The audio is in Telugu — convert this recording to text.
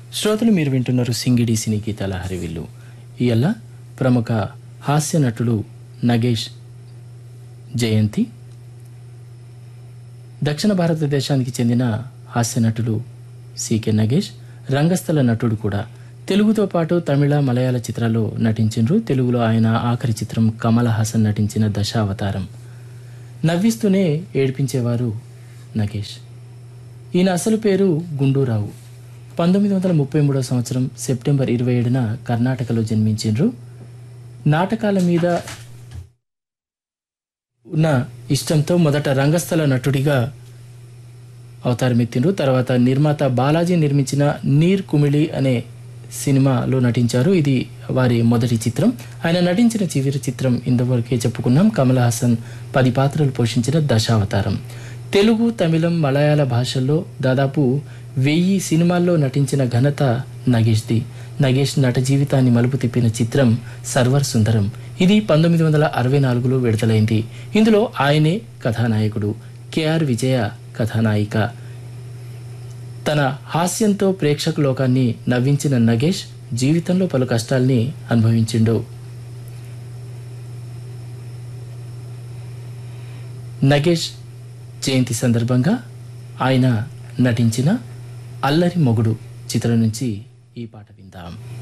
శ్రోతలు మీరు వింటున్నారు సింగిడి సినీ గీతాల హరివిల్లు ఇయల్ల ప్రముఖ హాస్య నటుడు నగేష్ జయంతి దక్షిణ భారతదేశానికి చెందిన హాస్య నటుడు సికే నగేష్ రంగస్థల నటుడు కూడా తెలుగుతో పాటు తమిళ మలయాళ చిత్రాల్లో నటించిండ్రు తెలుగులో ఆయన ఆఖరి చిత్రం కమల్ హాసన్ నటించిన దశావతారం నవ్విస్తూనే ఏడిపించేవారు నగేష్ ఈయన అసలు పేరు గుండూరావు పంతొమ్మిది వందల ముప్పై మూడో సంవత్సరం సెప్టెంబర్ ఇరవై ఏడున కర్ణాటకలో జన్మించిండ్రు నాటకాల మీద ఉన్న ఇష్టంతో మొదట రంగస్థల నటుడిగా అవతారమెత్తిండ్రు తర్వాత నిర్మాత బాలాజీ నిర్మించిన నీర్ కుమిళి అనే సినిమాలో నటించారు ఇది వారి మొదటి చిత్రం ఆయన నటించిన చివరి చిత్రం ఇంతవరకే చెప్పుకున్నాం కమల్ హాసన్ పది పాత్రలు పోషించిన దశావతారం తెలుగు తమిళం మలయాళ భాషల్లో దాదాపు వెయ్యి సినిమాల్లో నటించిన ఘనత నగేష్ది నగేష్ నట జీవితాన్ని మలుపు తిప్పిన చిత్రం సర్వర్ సుందరం ఇది పంతొమ్మిది వందల అరవై నాలుగులో విడుదలైంది ఇందులో ఆయనే కథానాయకుడు కెఆర్ విజయ కథానాయిక తన హాస్యంతో ప్రేక్షక లోకాన్ని నవ్వించిన నగేష్ జీవితంలో పలు కష్టాల్ని అనుభవించిండు నగేష్ జయంతి సందర్భంగా ఆయన నటించిన అల్లరి మొగుడు చిత్రం నుంచి ఈ పాట విందాం